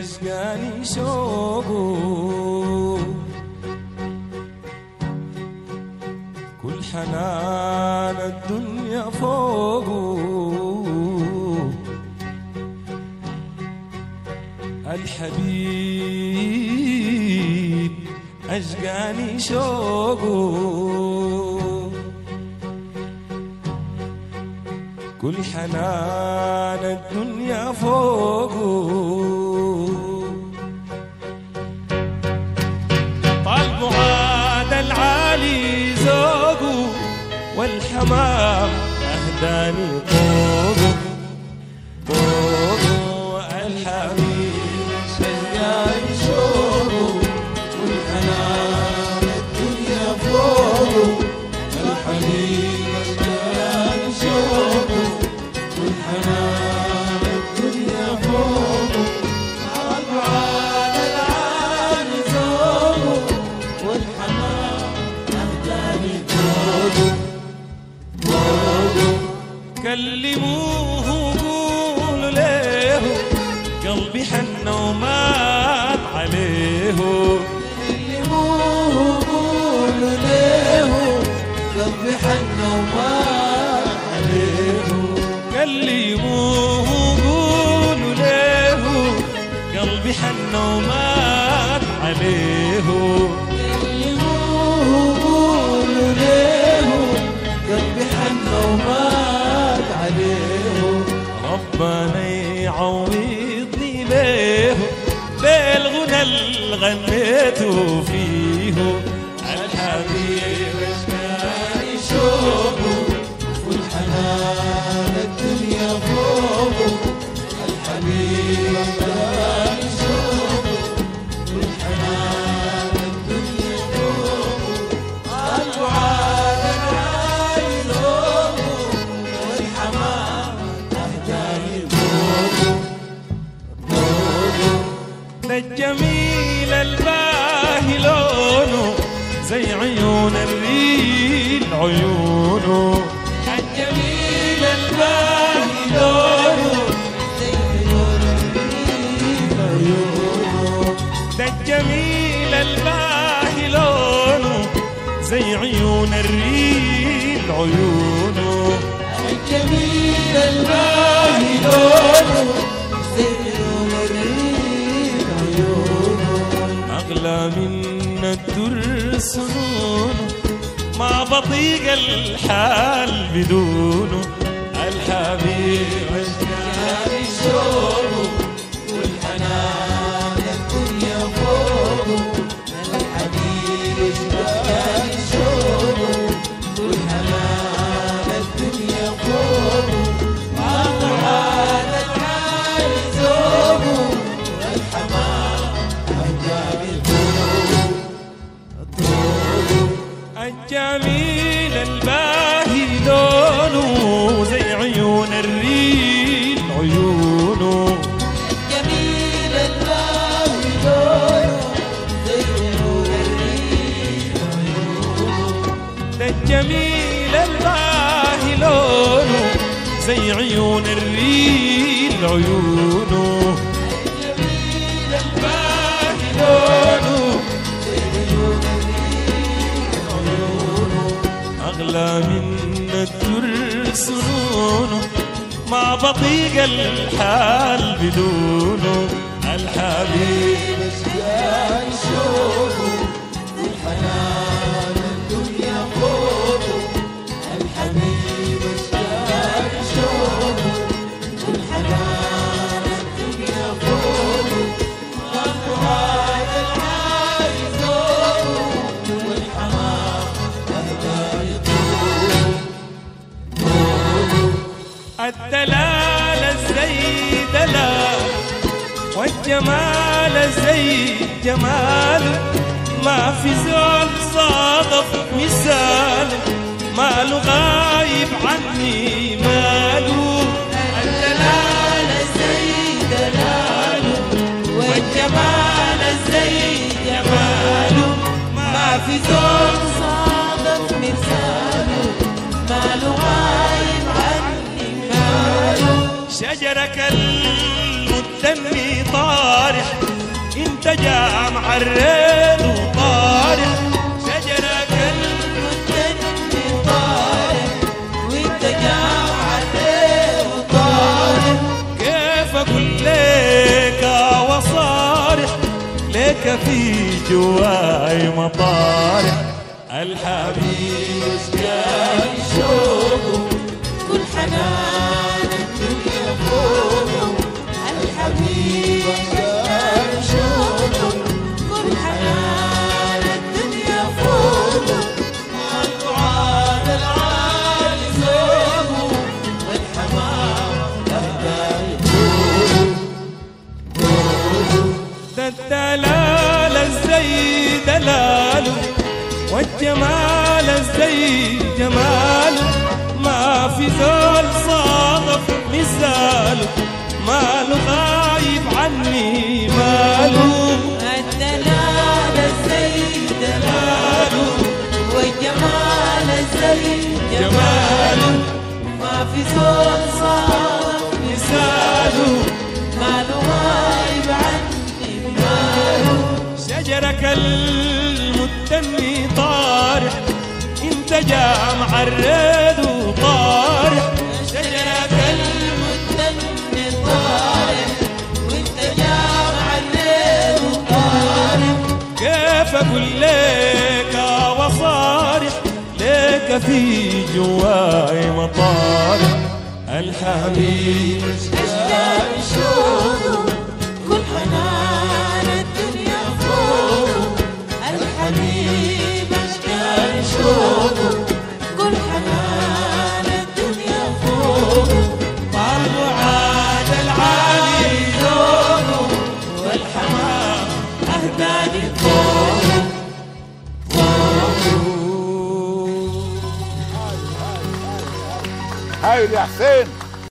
واشقاني شوقه كل حنان الدنيا فوقه الحبيب أشقاني شوقه كل حنان الدنيا فوقه طال عاد العالي ذوقه والحمام أهداني طوقه طوقه الحبيب شجاني شوقه والحنان الدنيا فوقه الحبيب شجاني شوقه والحنان الدنيا فوقه عبعاد العالي ذوقه والحنان أهداني فوقه كلموه قولوا له قلبي حن ومات عليه كلموه قولوا له قلبي حن وما عليه كلموه قولوا له قلبي حن ومات عليه كلموه قولوا له قلبي حن ومات عليه ربنا يعوضني بيه بالغنى اللي غنيته فيه الحبيب كان شوقه والحنان الدنيا فوقه الحبيب كان شوقه والحنان الدنيا فوقه الوعاد العالي ذوقه والحمام أهداني فوقه ده الجميل الباهي لونه زي عيون الريل عيونه الجميل الباهي لونه زي عيون الريح عيونه ده الجميل الباهي لونه زي عيون الريل عيونه الجميل الباهي لونه زي عيون الريح عيونه أغلى من الدر سنونه ما بطيق الحال بدونه الحبيب يعني شوقه والحنان الدنيا فوقه الحبيب يعني شوقه والحنان الدنيا فوقه وأضحى العالي ذوقه والحمام أهداني فوقه الجميل الباهي لونه زي عيون الريل عيونه جميل الباهي لونه زي عيون الريح عيونه ده الجميل الباهي لونه زي عيون الريل عيونه جميل الباهي لونه أغلى من الدر سنونه ما بطيق الحال بدونه الحبيب كان شوقه والحنان الدنيا فوقه الحبيب كان شوقه والحنان الدنيا فوقه والفؤاد العالي ذوقه والحمام أهداني طوقه الدلال زي دلال والجمال زي جماله ما في زول صادف مثاله ماله غايب عني ماله الدلال زي دلاله والجمال زي جماله ما في زول صادف مثاله ماله غايب عني ماله شجرك المدني طارح جا معرض وطارح شجرك والتنمي طارح وانت جامع الليل وطارح كيف اقول لك وصارح لك في جواي مطارح الحبيب جاي شوقه كل حنان الدنيا فوقه الحبيب جاي شوقه كل حنان الدنيا فوقه مع الدعاء العالي ذوقه والحمام أهدى ده الدلال الزي دلاله والجمال الزي جماله ما في زول صادف مثاله ماله غايب عني ماله الدلال الزي دلاله والجمال الزي جماله ما في زول صار مثاله ماله غايب عني ماله شجرك المتني طارح انت جا معرض وطارح شجرك المتني طارح وانت جامع الليل وطارح كيف اقول لك وصارح لك في جواي مطارح الحبيب اشتاق شوقه كل حنان الدنيا فوقه الحبيب اشتاق شوقه كل حنان الدنيا فوقه طالع عاد العالي ذوقه والحمام اهداني فوقه هايل يا حسين